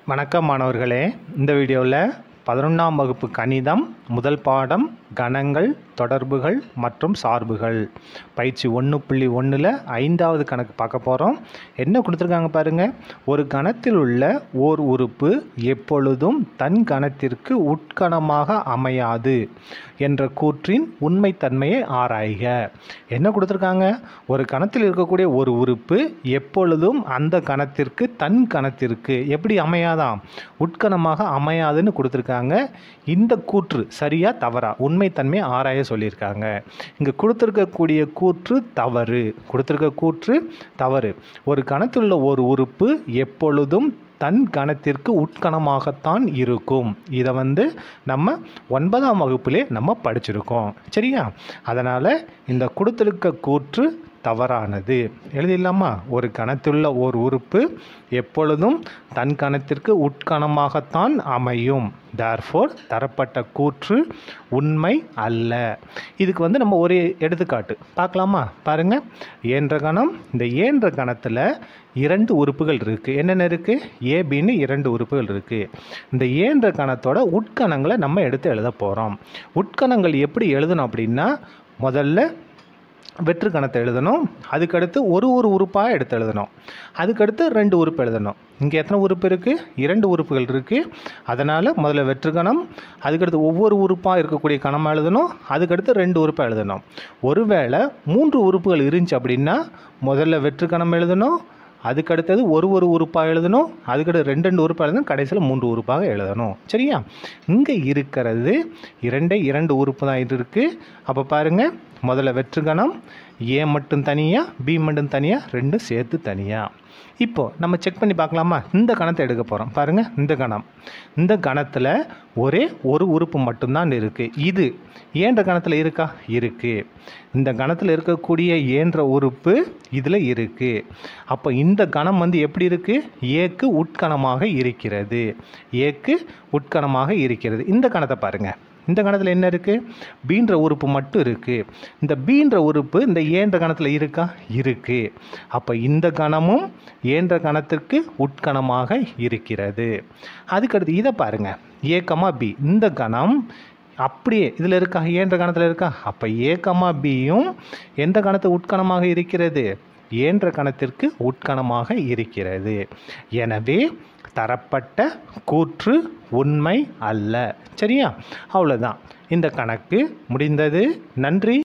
வணக்கம் மாணவர்களே இந்த வீடியோவில் பதினொன்றாம் வகுப்பு கணிதம் முதல் பாடம் கணங்கள் தொடர்புகள் மற்றும் சார்புகள் பயிற்சி ஒன்று புள்ளி ஒன்றில் ஐந்தாவது கணக்கு பார்க்க போகிறோம் என்ன கொடுத்துருக்காங்க பாருங்கள் ஒரு கணத்தில் உள்ள ஓர் உறுப்பு எப்பொழுதும் தன் கணத்திற்கு உட்கணமாக அமையாது என்ற கூற்றின் உண்மைத்தன்மையை ஆராய்க என்ன கொடுத்துருக்காங்க ஒரு கணத்தில் இருக்கக்கூடிய ஒரு உறுப்பு எப்பொழுதும் அந்த கணத்திற்கு தன் கணத்திற்கு எப்படி அமையாதாம் உட்கணமாக அமையாதுன்னு கொடுத்துருக்காங்க இந்த கூற்று சரியா தவறா உண்மைத்தன்மையை ஆராய சொல்லியிருக்காங்க இங்கே கொடுத்துருக்கக்கூடிய கூற்று தவறு கொடுத்துருக்க கூற்று தவறு ஒரு கணத்தில் உள்ள ஒரு உறுப்பு எப்பொழுதும் தன் கணத்திற்கு உட்கணமாகத்தான் இருக்கும் இதை வந்து நம்ம ஒன்பதாம் வகுப்பிலே நம்ம படிச்சிருக்கோம் சரியா அதனால் இந்த கொடுத்துருக்க கூற்று தவறானது எழுதிடலாமா ஒரு கணத்துள்ள ஓர் உறுப்பு எப்பொழுதும் தன் கணத்திற்கு உட்கணமாகத்தான் அமையும் தேர்ஃபோர் தரப்பட்ட கூற்று உண்மை அல்ல இதுக்கு வந்து நம்ம ஒரு எடுத்துக்காட்டு பார்க்கலாமா பாருங்க ஏன்ற கணம் இந்த ஏன்ற கணத்தில் இரண்டு உறுப்புகள் இருக்குது என்னென்ன இருக்குது ஏபின்னு இரண்டு உறுப்புகள் இருக்குது இந்த ஏன்ற கணத்தோட உட்கணங்களை நம்ம எடுத்து எழுத போகிறோம் உட்கணங்கள் எப்படி எழுதணும் அப்படின்னா முதல்ல வெற்று கணத்தை எழுதணும் அதுக்கடுத்து ஒரு ஒரு உறுப்பாக எடுத்து எழுதணும் அதுக்கடுத்து ரெண்டு உறுப்பு எழுதணும் இங்கே எத்தனை உறுப்பு இருக்குது இரண்டு உறுப்புகள் இருக்குது அதனால் முதல்ல வெற்று கணம் அதுக்கடுத்து ஒவ்வொரு உறுப்பாக இருக்கக்கூடிய கணமாக எழுதணும் அதுக்கடுத்து ரெண்டு உறுப்பாக எழுதணும் ஒருவேளை மூன்று உறுப்புகள் இருந்துச்சு அப்படின்னா முதல்ல வெற்று கணம் எழுதணும் அதுக்கடுத்தது ஒரு ஒரு உறுப்பாக எழுதணும் அதுக்கடுத்து ரெண்டு ரெண்டு உறுப்பாக எழுதணும் கடைசியில் மூன்று உறுப்பாக எழுதணும் சரியா இங்கே இருக்கிறது இரண்டே இரண்டு உறுப்பு தான் இருக்குது அப்போ பாருங்கள் முதல்ல வெற்றுகணம் ஏ மட்டும் தனியாக பி மட்டும் தனியாக ரெண்டும் சேர்த்து தனியாக இப்போது நம்ம செக் பண்ணி பார்க்கலாமா இந்த கணத்தை எடுக்க போகிறோம் பாருங்கள் இந்த கணம் இந்த கணத்தில் ஒரே ஒரு உறுப்பு மட்டும்தான் இருக்குது இது ஏன்ற கணத்தில் இருக்கா இருக்குது இந்த கணத்தில் இருக்கக்கூடிய ஏன்ற உறுப்பு இதில் இருக்குது அப்போ இந்த கணம் வந்து எப்படி இருக்குது ஏக்கு உட்கணமாக இருக்கிறது ஏக்கு உட்கணமாக இருக்கிறது இந்த கணத்தை பாருங்கள் இந்த கணத்தில் என்ன இருக்குது பீன்ற உறுப்பு மட்டும் இருக்குது இந்த பீன்ற உறுப்பு இந்த ஏன்ற கணத்தில் இருக்கா இருக்குது அப்போ இந்த கணமும் ஏன்ற கணத்திற்கு உட்கணமாக இருக்கிறது அதுக்கடுத்து இதை பாருங்கள் ஏக்கமா பி இந்த கணம் அப்படியே இதில் இருக்கா ஏன்ற கணத்தில் இருக்கா அப்போ ஏக்கமா பியும் எந்த கணத்து உட்கணமாக இருக்கிறது ஏன்ற கணத்திற்கு உட்கணமாக இருக்கிறது எனவே தரப்பட்ட கூற்று உண்மை அல்ல சரியா அவ்வளோதான் இந்த கணக்கு முடிந்தது நன்றி